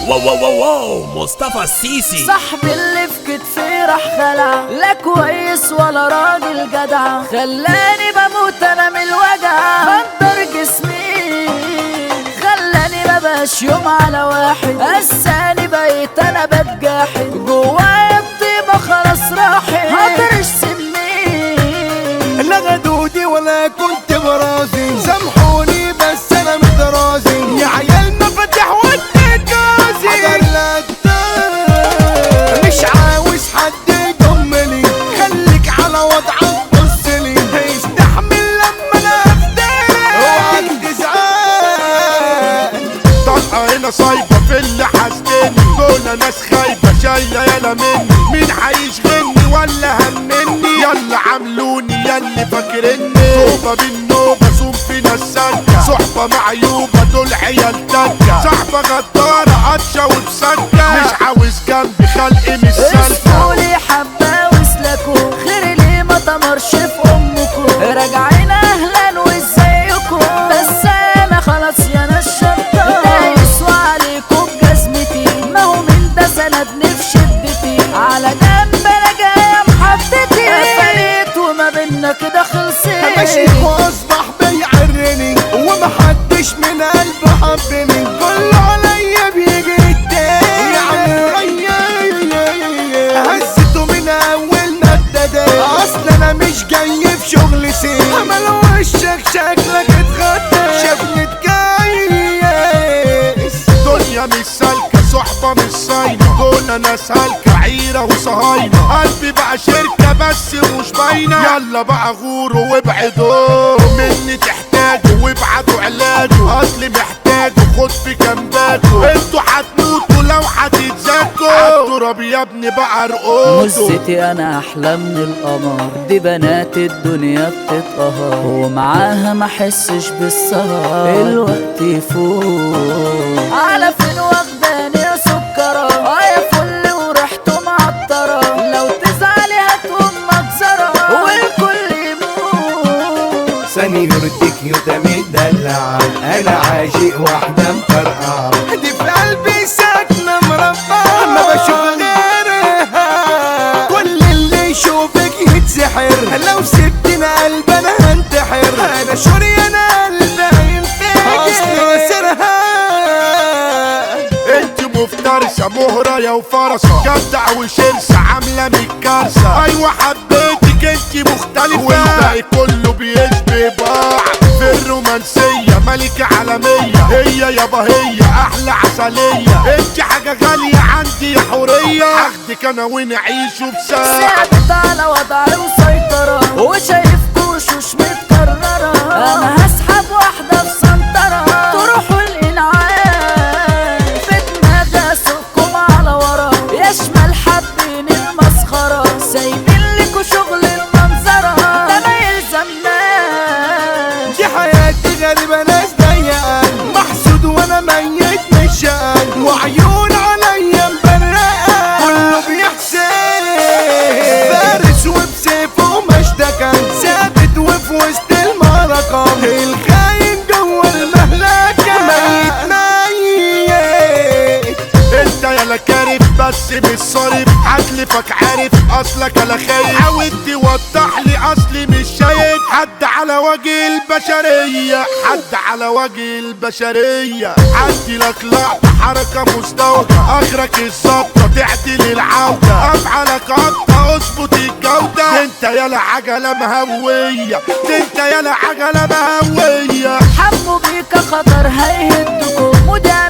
واو واو واو واو مصطفى السيسي صاحبي اللي في كتفي راح خلع لا كويس ولا راجل جدع خلاني بموت انا من الوجع خدر جسمي خلاني مبقاش يوم على واحد قساني بقيت انا بتجاحد جوايا الطيبة خلاص راحت هطرش سمي لا غدودي ولا كنت برازي سامحوني بس انا مترازي يا عيال مفاتيح وديت جوزي حضر لك ده. مش عاوز حد يضمني خليك على وضعك بصلي استحمل لما انا افترق اوعك تزعل طلقة هنا صايبة في اللي حاسدني دول ناس خايبة شايلة يالا مني مين هيشغلني ولا همني يلا عاملوني ياللي فاكرني توبة بالنوبة صوم فينا السكة صحبة معيوبة دول عيال تكة صاحبة غدارة قطشة وبسكة مش عاوز جنبي خلقي مش سالكة اسفولي حبة واسلكوا خير ليه ما تمرش في امكم راجعين اهلا وازيكم بس انا خلاص يا ناس شطة دايس عليكم بجزمتي ما هو من ده سندني في شدتي على جنب انا جاية محطتي قفلت وما بينا كده خلصت ماشي واصبح بيعرني ومحدش من قلبه حبني كله عليا بيجي التاني يا عم هزته من اول ندده اصل انا مش جاي في شغل سين عمل وشك شكلك اتغدى شكلك جايس دنيا مش سالكة صحبة مش صاينة دول ناس هالكة عيرة وصهاينة قلبي بقى شركة بس مش باينة يلا بقى غوروا وابعدوا مني تحتاجوا وابعتوا علاجه اصلي محتاجه خد في جنباته انتوا هتموتوا لو هتتزكوا عالتراب يا ابني بقى رقوتوا مزتي انا احلى من القمر دي بنات الدنيا بتتقهر ومعاها ما احسش بالسهر الوقت يفوت على فين واخداني يا سكرة اه يا فل وريحته معطرة لو تزعلي هتقوم مجزرة والكل يموت سنيورتك يوتا مدلعة انا عاشق واحدة مطرقعة دي في قلبي ساكنة مربعة ما بشوف غيرها كل اللي يشوفك يتسحر لو سبتنا قلب انا هنتحر انا شوري انا قلبي هينفجر اصل سرها انت مفترسة مهرة يا وفرسة جدع وشرسة عاملة من الكارثة ايوه حبيتك انت مختلفة والباقي كله بيشبه بعض في الرومانسية ملكة عالمية هي يابا هي احلى عسلية انت حاجة غالية عندي يا حورية هاخدك انا ونعيشه بساعة ثابت على وضعي وسيطرة وشايفكوا وشوش متكررة أنا هسحب واحدة في سنترة تروحوا الإنعام في دماغي أسوقكم على ورا يشمل حابين المسخرة سايبين لكوا شغل المنظرة ده ما يلزمناش دي حياتي غريبة ناس ضيقة محسود وانا ميت مش شقان وعيون عليا مبرقة كله بيحسن فارس وبسيفه مشتكى ثابت وفي وسط المعركة الخاين جوه المهلكة ميت ميت انت يا كارف بس مش صارف هتلفك عارف اصلك انا خايف حاول توضح لي اصلي مش شايف حد على وجه البشرية حد على وجه البشرية عندي لك لقطة حركة مزدوجة اخرك الظبطة تعدل العودة افعلك قطة اظبط الجودة انت يالا عجلة مهوية انت يالا عجلة مهوية حمو بيك خطر هيهدكم وده